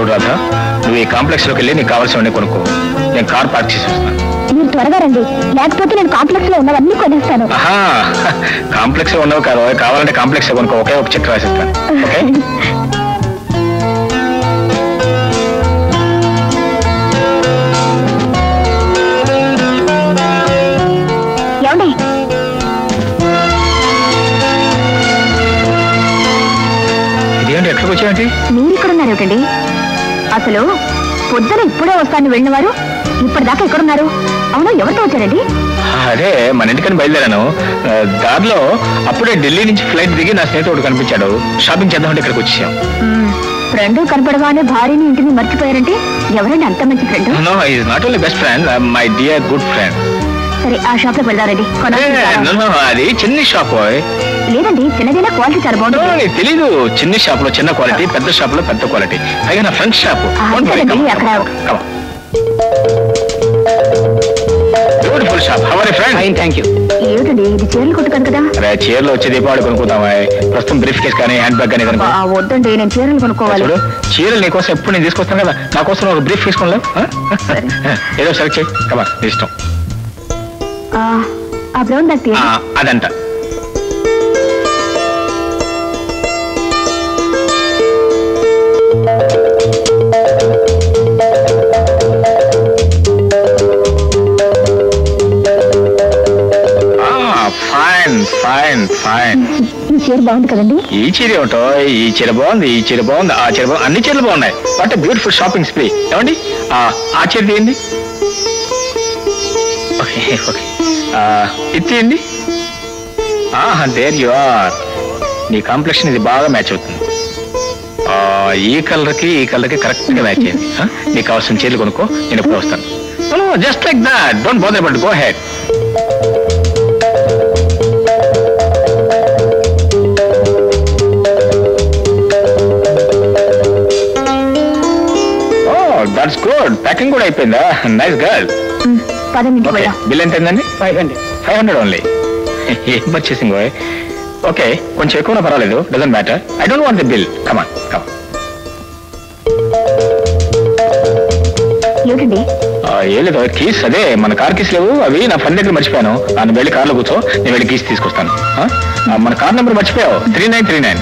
చూడు రాధా నువ్వు ఈ కాంప్లెక్స్ లోకి వెళ్ళి నీకు కావాల్సినవన్నీ కొనుక్కో నేను కార్ పార్క్ చేసి వస్తాను మీరు త్వరగా రండి లేకపోతే నేను కాంప్లెక్స్ లో ఉన్నవన్నీ కొనేస్తాను ఆహా కాంప్లెక్స్ లో ఉండవు కాదు కావాలంటే కాంప్లెక్స్ కొనుక్కో ఒకే ఒక చెక్ రాసిస్తాను ఓకే ఏమండి ఇదేంటి ఎక్కడికి వచ్చాయంటే మీరు ఇక్కడ ఉన్నారు ఏమిటండి అసలు పొద్దున ఇప్పుడే వస్తాను వెళ్ళిన వారు ఇప్పటిదాకా ఎక్కడున్నారు అవును ఎవరితో వచ్చారండి అదే మన ఇంటికని బయలుదేరాను ఆ, దారిలో అప్పుడే ఢిల్లీ నుంచి ఫ్లైట్ దిగి నా స్నేహితుడు కనిపించాడు షాపింగ్ చేద్దామంటే ఇక్కడికి వచ్చేసాం ఫ్రెండ్ కనపడగానే భార్యని ఇంటిని మర్చిపోయారంటే ఎవరండి అంత మంచి friend no is not only best friend my dear good friend సరే ఆ షాప్ లోకి వెళ్దారండి కొనాలి అది చిన్న షాప్ లేదండి చిన్నదైనా క్వాలిటీ చాలా బాగుంటుంది తెలీదు చిన్న షాప్ లో చిన్న క్వాలిటీ పెద్ద షాప్ లో పెద్ద క్వాలిటీ పైగా నా ఫ్రెండ్ షాప్ ఆ, అంతేనండి, అక్కడ beautiful shop our friend thank you ఏమిటండి ఇది చీరలు కొట్టు కాదు కదా అరే చీరలో వచ్చే దీపావళి కొనుక్కుందామా ప్రస్తుతం బ్రీఫ్ కేస్ కానీ హ్యాండ్ బ్యాగ్ కానీ ఏదైనా ఆ, వద్దండి నేను చీరలు కొనుక్కోవాలి చూడు చీరలు నీకోసం ఎప్పుడు నేను తీసుకొస్తాను కదా నా కోసం ఒక బ్రీఫ్ తీసుకోలేవు సరే. ఏదో సెలెక్ట్ చేయి కమా నీ ఇష్టం ఆ, ఆ బ్రౌన్ బ్యాగ్ ఆ, తీయండి అదంట ఫైన్ ఫైన్ ఫైన్ ఈ చీర బాగుంది కదండి ఈ చీర ఏమిటో ఈ చీర బాగుంది ఈ చీర బాగుంది ఆ చీర బాగుంది అన్ని చీరలు బాగున్నాయి వాట్ బ్యూటిఫుల్ షాపింగ్ స్ప్రీ ఏమండి ఆ, ఆ చీర తీయండి ఓకే ఓకే ఆ, ఇది తీయండి దేర్ యు ఆర్ నీ కాంప్లెక్షన్ ఇది బాగా మ్యాచ్ అవుతుంది ఆ, ఈ కలర్ కి ఈ కలర్ కి కరెక్ట్ గా మ్యాచ్ అయింది ఆ, నీకు కావాల్సిన చీరలు కొనుక్కో నేను ఎప్పుడు వస్తాను just like that don't bother but go head oh that's good packing కూడా అయిపోయిందా నైస్ గర్ల్ ఉమ్, పదండి ఇంటికి ఓకే వెళ్దాం బిల్ ఎంత అయిందండి five hundred five hundred only ఏం పర్చేసింగ్ బాయ్ ఓకే కొంచెం ఎక్కువ పర్వాలేదు doesn't matter I don't want the bill come on come ఏమిటండి ఏం లేదు కీస్ అదే మన కార్ కీస్ లేవు అవి నా ఫ్రెండ్ దగ్గర మర్చిపోయాను నన్ను వెళ్ళి కార్లో కూర్చో నేను వెళ్ళి కీస్ తీసుకొస్తాను ఆ? ఆ, మన కార్ నెంబర్ మర్చిపోయావు త్రీ నైన్ త్రీ నైన్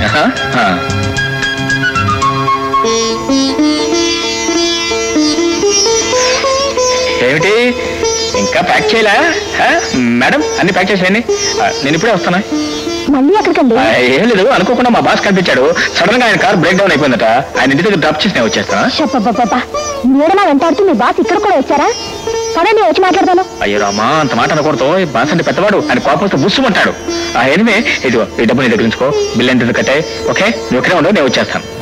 ఏమిటి ఇంకా ప్యాక్ చేయలే ఆ? మేడం అన్ని ప్యాక్ చేసేయండి ఆ, నేను ఇప్పుడే వస్తాను మళ్ళీ ఎక్కడికండి ఆ, ఏం లేదు అనుకోకుండా మా బాస్ కనిపించాడు సడన్ గా ఆయన కార్ బ్రేక్ డౌన్ అయిపోయిందట ఆయన ఇంటి దగ్గర డ్రాప్ చేసి నేను వచ్చేస్తాను చెప్పబ్బబ్బబ్బా నీడలా వెంటాడుతూ మీ బాస్ ఇక్కడ కూడా వచ్చారా పదండి వచ్చి మాట్లాడతాను అయ్యో రామా అంత మాట అనకూడదు ఈ బాస్ అంటే పెద్దవాడు ఆయన కోపం వస్తే బుస్సుమంటాడు ఆ ఎనిమే ఇదిగో ఈ డబ్బు నీ దగ్గర ఉంచుకో బిల్ ఎంత కట్టే ఓకే నువ్వు ఇక్కడే ఉండవు నేను వచ్చేస్తాను